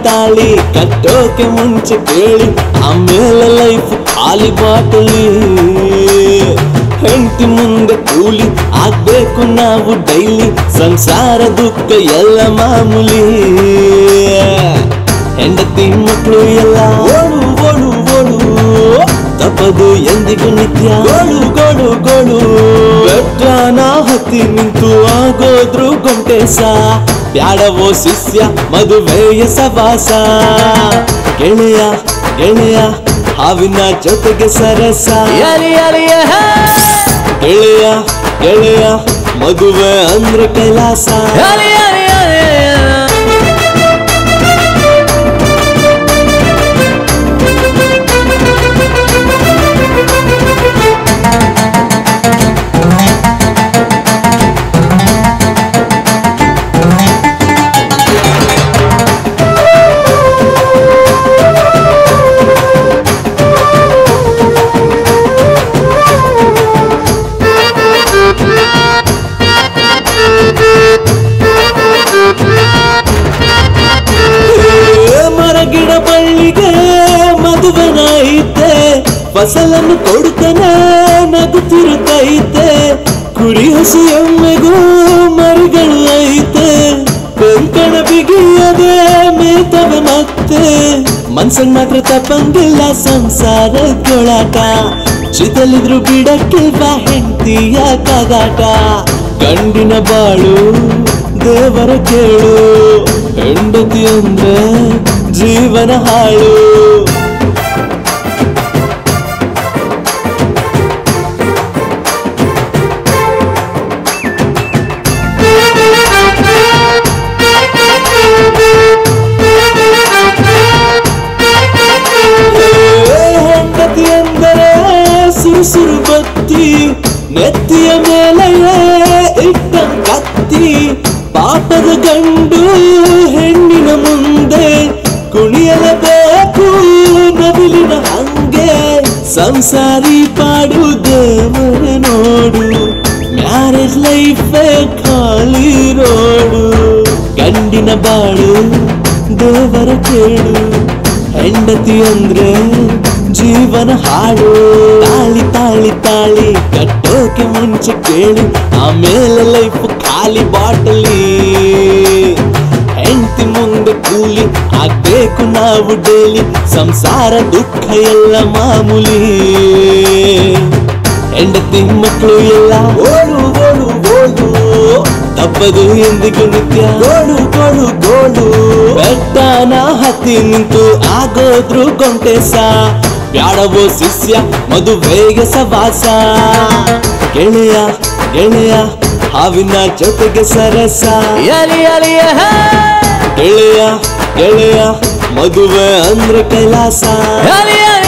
ತಾಳಿ ಕಟ್ಟೋಕೆ ಮುಂಚೆ ಕೇಳಿ ಆಮೇಲೆ ಲೈಫ್ ಖಾಲಿ ಬಾಟಲಿ ಹೆಂಡತಿ ಮುಂದೆ ಕೂಲಿ ಆಗ್ಬೇಕು ನಾವು ಡೈಲಿ ಸಂಸಾರ ದುಃಖ ಎಲ್ಲ ಮಾಮೂಲಿ ಹೆಂಡತಿ ಮಕ್ಕಳು ಎಲ್ಲ ಓಡು ಓಡು ಓಡು ತಪ್ಪದು ಎಂದಿಗೂ ನಿತ್ಯ ಗೋಳು ಗೋಳು ಗೋಳು ಬೆಟ್ಟನ ಹತ್ತಿ ನಿಂತು ಆಗೋದ್ರು ಗೊಂಟೆ ಸಾ ಬ್ಯಾಡವೋ ಶಿಷ್ಯ ಮದುವೆಯ ಸವಾಸ ಗೆಳೆಯ ಗೆಳೆಯ ಹಾವಿನ ಜೊತೆಗೆ ಸರಸ ಯಾರಿ ಯಾರಿ ಹೇ ಗೆಳೆಯ ಗೆಳೆಯ ಮದುವೆ ಅಂದ್ರೆ ಕೈಲಾಸ ಯಾರಿ ಯಾರಿ ಯಾರಿ ಏ ಮರ ಗಿಡ ಬಳ್ಳಿಗೆ ಮದುವೆನೈತೆ ಫಸಲನ್ನು ಕೊಡುತ್ತಾನೆ ನಗುತ್ತಿರುತ್ತೈತೆ ಕುರಿ ಹಸು ಎಮ್ಮೆಗೂ ಮರಿಗಳು ಐತೆ ಕಂಕಣ ಬಿಗಿಯದೆ ಮೇತವೆ ಮತ್ತೆ ಮನ್ಸನ್ ಮಾತ್ರ ತಪ್ಪಂಗಿಲ್ಲ ಸಂಸಾರ ಗೊಳಾಟ ಚಿತಲಿದ್ರು ಬಿಡಕ್ಕಿಲ್ವಾ ಹೆಂಡತಿಯ ಕಗಾಟ ಗಂಡಿನ ಬಾಳು ದೇವರ ಕೇಳು ಹೆಂಡತಿ ಅಂದ್ರೆ ಜೀವನ ಹಾಳು ಏ, ಹೆಂಡತಿ ಅಂದರೆ ಸುರುಸುರು ಬತ್ತಿ ನೆತ್ತಿಯ ಮೇಲೆ ಇಟ್ಟ ಕತ್ತಿ ಪಾಪದ ಗಂಡು ಹೆಣ್ಣಿನ ಮುಂದೆ ಕುಣಿಯಲೇಬೇಕು ನವಿಲಿನ ಹಂಗೆ ಸಂಸಾರಿ ಪಾಡು ದೇವರ ನೋಡು ಮ್ಯಾರೇಜ್ ಲೈಫ್ ಖಾಲಿ ರೋಡು ಗಂಡಿನ ಬಾಳು ದೇವರ ಕೇಳು ಹೆಂಡತಿ ಅಂದ್ರೆ ಜೀವನ ಹಾಡು ತಾಳಿ ತಾಳಿ ತಾಳಿ ಕಟ್ಟೋಕೆ ಮುಂಚೆ ಕೇಳಿ ಆಮೇಲೆ ಲೈಫ್ ಖಾಲಿ ಬಾಟಲಿ ಹೆಂಡತಿ ಮುಂದೆ ಕೂಲಿ ಆಗ್ಬೇಕು ನಾವು ಡೈಲಿ ಸಂಸಾರ ದುಃಖ ಎಲ್ಲ ಮಾಮೂಲಿ ಹೆಂಡತಿ ಮಕ್ಕಳು ಎಲ್ಲ ಓಡು ಓಡು ಓಡು ತಪ್ಪದು ಎಂದಿಗೂ ನಿತ್ಯ ಗೋಳು ಗೋಳು ಗೋಳು ಬೆಟ್ಟನ ಹತ್ತಿ ನಿಂತು ಆಗೋದ್ರು ಗೊಂಟೆ ಸಾ ಬ್ಯಾಡವೋ ಶಿಷ್ಯ ಮದುವೆಗೆ ಸವಾಸ ಗೆಳೆಯ ಗೆಳೆಯ ಹಾವಿನ ಜೊತೆಗೆ ಸರಸ ಯಾರಿ ಯಾರಿ ಹೇ ಗೆಳೆಯ ಗೆಳೆಯ ಮದುವೆ ಅಂದ್ರೆ ಕೈಲಾಸ ಯಾರಿ ಯಾರಿ